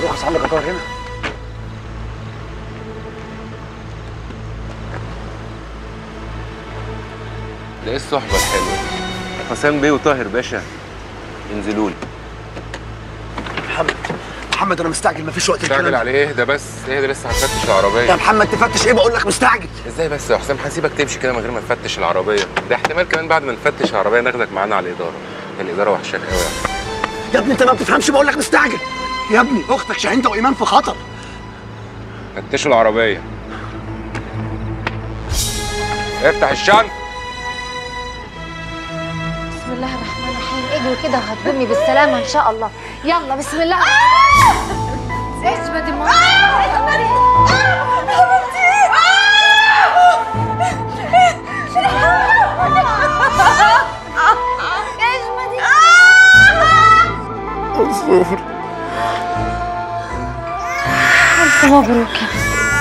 روح اصلي جدار هنا ده ايه الصحبه الحلوه دي حسام بيه وطاهر باشا انزلوا لي محمد محمد انا مستعجل مفيش وقت مستعجل الكلام على ايه ده بس ايه ده لسه هنفتش العربيه يا محمد تفتش ايه بقول لك مستعجل ازاي بس يا حسام هسيبك تمشي كده من غير ما نفتش العربيه ده احتمال كمان بعد ما نفتش العربيه ناخدك معانا على الاداره الاداره وحشاك قوي يا حسام يا ابني انت ما بتفهمش بقول لك مستعجل يا ابني اختك شاهين وايمان في خطر فتشوا العربيه افتح الشنطه بسم الله الرحمن الرحيم اجروا كده وهتقومي بالسلامة ان شاء الله يلا بسم الله اجمدي ماما منصور الف مبروك يا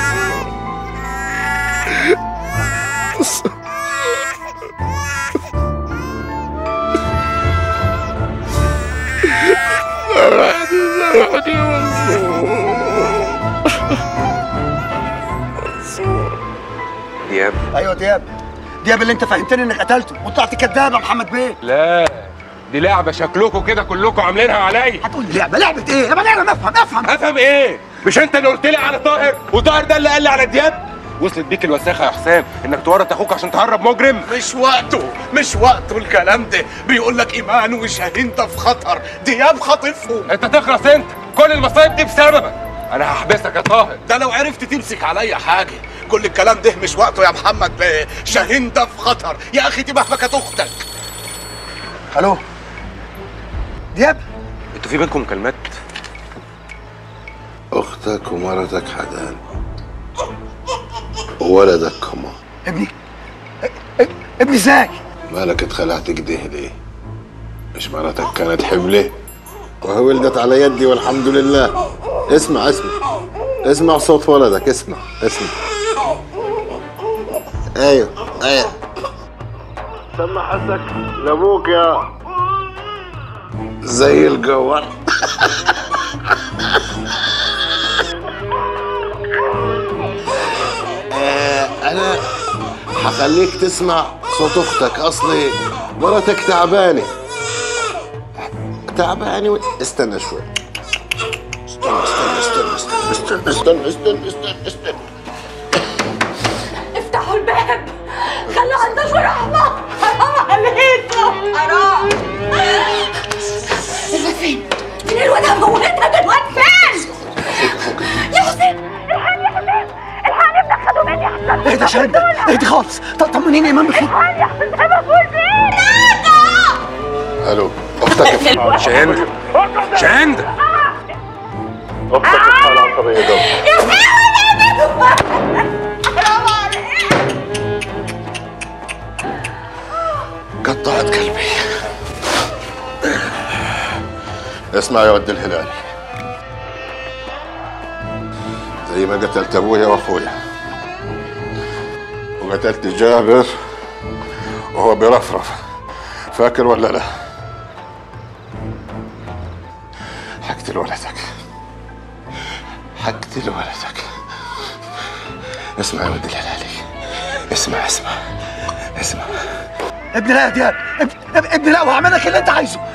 دياب ايوه دياب دياب اللي انت فهمتني انك قتلته وطلعت كداب يا محمد بيه لا دي لعبه شكلكم كده كلكم عاملينها عليا هتقول لي لعبه لعبه ايه يا بني ادم افهم افهم افهم ايه مش انت اللي قلت لي على طاهر وطاهر ده اللي قال لي على دياب وصلت بيك الوساخه يا حسام انك تورط اخوك عشان تهرب مجرم مش وقته مش وقته الكلام ده بيقول لك ايمان وشاهين ده في خطر دياب خاطفهم انت تخلص انت كل المصايب دي بسببك انا هحبسك يا طاهر ده لو عرفت تمسك عليا حاجه كل الكلام ده مش وقته يا محمد بيه شاهين ده في خطر يا اخي دي مهما كانت اختك الو دياب انتوا في بينكم مكالمات أختك ومرتك حدان وولدك كمان ابني ا- ا- ابني ازاي مالك اتخلعت كده ليه؟ مش مرتك كانت حملة وهي ولدت على يدي والحمد لله اسمع اسمع اسمع صوت ولدك اسمع اسمع ايوه ايوه سمع حسك لابوك يا زي الجوار آه، انا هخليك تسمع صوت اختك اصلي مرتك تعبانه تعبانه و... استنى شوي استنى استنى استنى استنى استنى استنى استنى استنى افتحوا الباب خلوا عندنا شوية رحمة حرام عليكم حرام الواد فين؟ فين الواد هموتها الواد فين؟ يا حسين الحقني يا حسين الحقني ابنك خدوا مني حسين اهدى شاهد اهدي خالص ط- طمنيني ايمان بخير الحقني يا حسين مفعول فين؟ الو اختك شاهند شاهند اختك في حالة عصبية دم يا حرام عليك قطعت قلبي اسمع يا ود الهلال زي ما قتلت ابويا واخويا وقتلت جابر وهو بيرفرف فاكر ولا لا حقتل ولدك حقتل ولدك اسمع يا ود الهلالي اسمع اسمع اسمع ابني لا يا دياب ابني, ابني لا وهعمل لك اللي انت عايزه